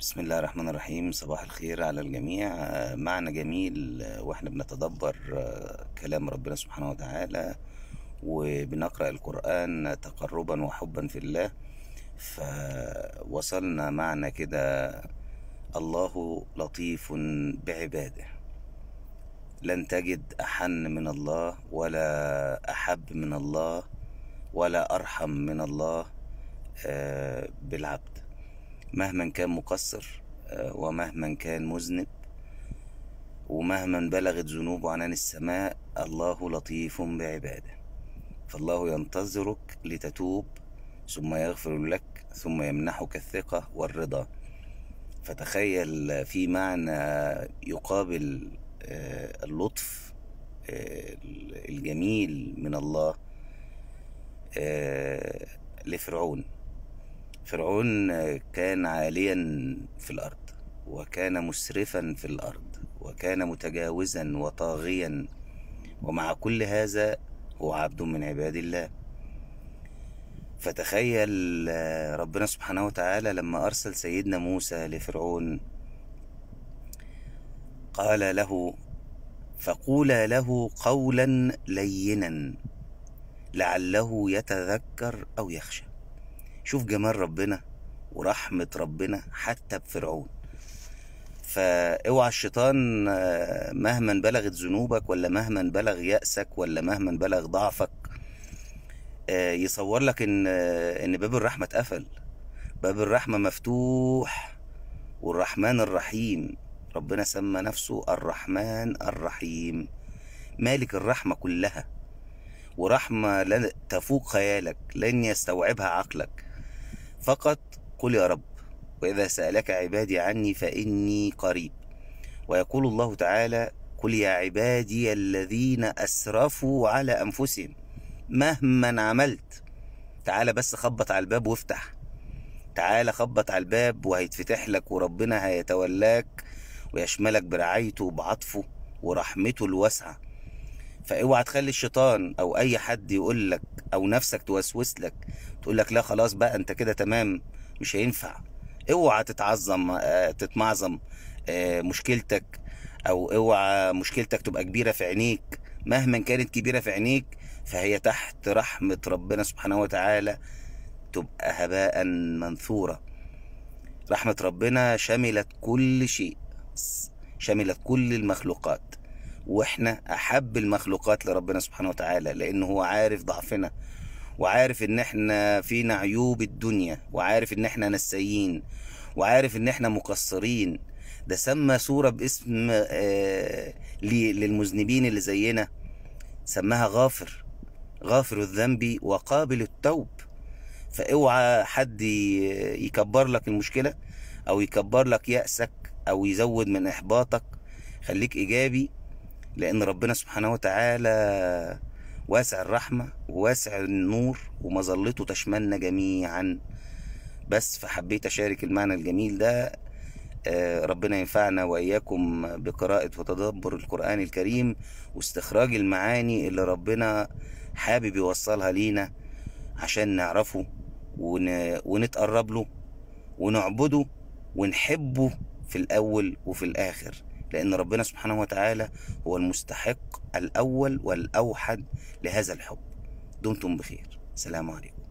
بسم الله الرحمن الرحيم صباح الخير على الجميع آه، معنى جميل آه، واحنا بنتدبر آه، كلام ربنا سبحانه وتعالى وبنقرأ القرآن تقربا وحبا في الله فوصلنا معنى كده الله لطيف بعباده لن تجد أحن من الله ولا أحب من الله ولا أرحم من الله آه، بالعبد مهما كان مقصر آه، ومهما كان مذنب ومهما بلغت ذنوبه عنان السماء الله لطيف بعباده فالله ينتظرك لتتوب ثم يغفر لك ثم يمنحك الثقة والرضا فتخيل في معنى يقابل آه، اللطف آه، الجميل من الله آه، لفرعون فرعون كان عاليا في الأرض وكان مسرفا في الأرض وكان متجاوزا وطاغيا ومع كل هذا هو عبد من عباد الله فتخيل آه، ربنا سبحانه وتعالى لما أرسل سيدنا موسى لفرعون قال له فقولا له قولا لينا لعله يتذكر أو يخشى شوف جمال ربنا ورحمة ربنا حتى بفرعون فاوعى الشيطان آه، مهما بلغت ذنوبك ولا مهما بلغ يأسك ولا مهما بلغ ضعفك آه، يصور لك ان آه، ان باب الرحمة اتقفل باب الرحمة مفتوح والرحمن الرحيم ربنا سمى نفسه الرحمن الرحيم مالك الرحمة كلها ورحمة لن تفوق خيالك لن يستوعبها عقلك فقط قل يا رب وإذا سألك عبادي عني فإني قريب ويقول الله تعالى قل يا عبادي الذين أسرفوا على أنفسهم مهما عملت تعالى بس خبط على الباب وافتح تعالى خبط على الباب وهيتفتح لك وربنا هيتولاك ويشملك برعايته وبعطفه ورحمته الواسعه فاوعى تخلي الشيطان او اي حد يقول لك او نفسك توسوس لك تقول لك لا خلاص بقى انت كده تمام مش هينفع اوعى تتعظم آه، تتمعظم آه، مشكلتك او اوعى مشكلتك تبقى كبيرة في عينيك مهما كانت كبيرة في عينيك فهي تحت رحمة ربنا سبحانه وتعالى تبقى هباء منثورة رحمة ربنا شملت كل شيء شملت كل المخلوقات واحنا احب المخلوقات لربنا سبحانه وتعالى لانه هو عارف ضعفنا وعارف ان احنا فينا عيوب الدنيا وعارف ان احنا نسيين وعارف ان احنا مقصرين ده سمى سورة باسم آه لي- للمذنبين اللي زينا سماها غافر غافر الذنب وقابل التوب فاوعى حد ي- يكبر لك المشكلة او يكبر لك يأسك او يزود من احباطك خليك ايجابي لأن ربنا سبحانه وتعالى واسع الرحمة وواسع النور ومظلته تشملنا جميعا بس فحبيت أشارك المعنى الجميل ده آه، ربنا ينفعنا وإياكم بقراءة وتدبر القرآن الكريم واستخراج المعاني اللي ربنا حابب يوصلها لينا عشان نعرفه ون... ونتقرب له ونعبده ونحبه في الأول وفي الآخر لأن ربنا سبحانه وتعالى هو المستحق الأول والأوحد لهذا الحب دمتم بخير سلام عليكم